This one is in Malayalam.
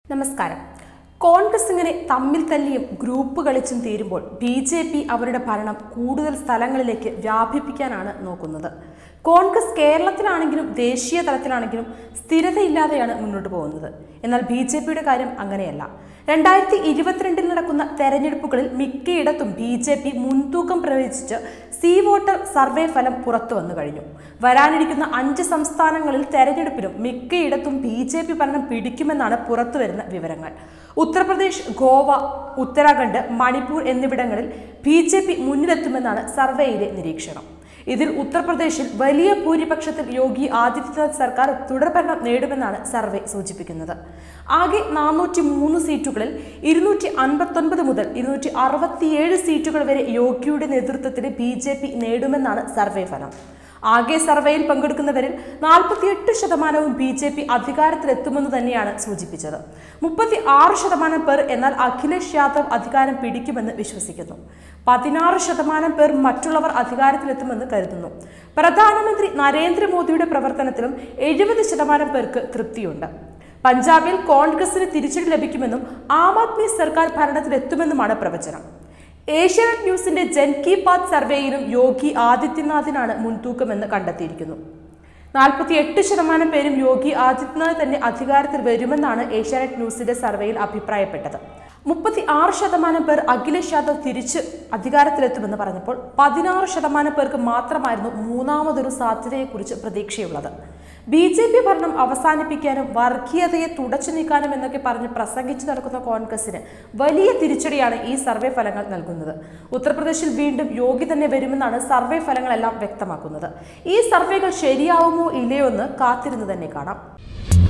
നമസ്കാരം കോൺഗ്രസ് ഇങ്ങനെ തമ്മിൽ തല്ലിയും ഗ്രൂപ്പ് കളിച്ചും തീരുമ്പോൾ ബി ജെ പി അവരുടെ ഭരണം കൂടുതൽ സ്ഥലങ്ങളിലേക്ക് വ്യാപിപ്പിക്കാനാണ് നോക്കുന്നത് കോൺഗ്രസ് കേരളത്തിലാണെങ്കിലും ദേശീയ തലത്തിലാണെങ്കിലും സ്ഥിരതയില്ലാതെയാണ് മുന്നോട്ട് പോകുന്നത് എന്നാൽ ബി ജെ പിയുടെ കാര്യം അങ്ങനെയല്ല രണ്ടായിരത്തി ഇരുപത്തിരണ്ടിൽ നടക്കുന്ന തെരഞ്ഞെടുപ്പുകളിൽ മിക്കയിടത്തും ബി ജെ പി മുൻതൂക്കം പ്രവചിച്ച് സി വോട്ടർ സർവേ ഫലം പുറത്തു വന്നു കഴിഞ്ഞു വരാനിരിക്കുന്ന അഞ്ച് സംസ്ഥാനങ്ങളിൽ തെരഞ്ഞെടുപ്പിലും മിക്കയിടത്തും ബി ജെ പി ഭരണം പിടിക്കുമെന്നാണ് പുറത്തുവരുന്ന വിവരങ്ങൾ ഉത്തർപ്രദേശ് ഗോവ ഉത്തരാഖണ്ഡ് മണിപ്പൂർ എന്നിവിടങ്ങളിൽ ബി ജെ പി മുന്നിലെത്തുമെന്നാണ് സർവേയിലെ നിരീക്ഷണം ഇതിൽ ഉത്തർപ്രദേശിൽ വലിയ ഭൂരിപക്ഷത്തിൽ യോഗി ആദിത്യനാഥ് സർക്കാർ തുടർഭരണം നേടുമെന്നാണ് സർവേ സൂചിപ്പിക്കുന്നത് ആകെ നാനൂറ്റി മൂന്ന് സീറ്റുകളിൽ ഇരുന്നൂറ്റി അൻപത്തൊൻപത് മുതൽ ഇരുന്നൂറ്റി അറുപത്തിയേഴ് സീറ്റുകൾ വരെ യോഗിയുടെ നേതൃത്വത്തിൽ ബി ജെ പി നേടുമെന്നാണ് സർവേ ഫലം ആകെ സർവേയിൽ പങ്കെടുക്കുന്നവരിൽ നാൽപ്പത്തിയെട്ട് ശതമാനവും ബി ജെ പി അധികാരത്തിലെത്തുമെന്ന് തന്നെയാണ് സൂചിപ്പിച്ചത് മുപ്പത്തി ആറ് ശതമാനം പേർ എന്നാൽ അഖിലേഷ് യാദവ് അധികാരം പിടിക്കുമെന്ന് വിശ്വസിക്കുന്നു പതിനാറ് ശതമാനം പേർ മറ്റുള്ളവർ അധികാരത്തിലെത്തുമെന്ന് കരുതുന്നു പ്രധാനമന്ത്രി നരേന്ദ്രമോദിയുടെ പ്രവർത്തനത്തിലും എഴുപത് ശതമാനം പേർക്ക് തൃപ്തിയുണ്ട് പഞ്ചാബിൽ കോൺഗ്രസിന് തിരിച്ചടി ലഭിക്കുമെന്നും ആം ആദ്മി സർക്കാർ ഭരണത്തിലെത്തുമെന്നുമാണ് പ്രവചനം ഏഷ്യാനെറ്റ് ന്യൂസിന്റെ ജൻ കി ബാത് സർവേയിലും യോഗി ആദിത്യനാഥിനാണ് മുൻതൂക്കമെന്ന് കണ്ടെത്തിയിരിക്കുന്നു നാൽപ്പത്തി എട്ട് ശതമാനം പേരും യോഗി ആദിത്യനാഥ് തന്നെ അധികാരത്തിൽ വരുമെന്നാണ് ഏഷ്യാനെറ്റ് ന്യൂസിന്റെ സർവേയിൽ അഭിപ്രായപ്പെട്ടത് മുപ്പത്തി ആറ് ശതമാനം പേർ അഖിലേഷ് യാദവ് തിരിച്ച് അധികാരത്തിലെത്തുമെന്ന് പറഞ്ഞപ്പോൾ പതിനാറ് ശതമാനം പേർക്ക് മാത്രമായിരുന്നു മൂന്നാമതൊരു സാധ്യതയെക്കുറിച്ച് പ്രതീക്ഷയുള്ളത് ബി ജെ പി ഭരണം അവസാനിപ്പിക്കാനും വർഗീയതയെ തുടച്ചു നീക്കാനും എന്നൊക്കെ പറഞ്ഞ് പ്രസംഗിച്ചു നടക്കുന്ന കോൺഗ്രസിന് വലിയ തിരിച്ചടിയാണ് ഈ സർവേ ഫലങ്ങൾ നൽകുന്നത് ഉത്തർപ്രദേശിൽ വീണ്ടും യോഗി തന്നെ വരുമെന്നാണ് സർവേ ഫലങ്ങളെല്ലാം വ്യക്തമാക്കുന്നത് ഈ സർവേകൾ ശരിയാവുമോ ഇല്ലയോ എന്ന് കാത്തിരുന്ന് തന്നെ കാണാം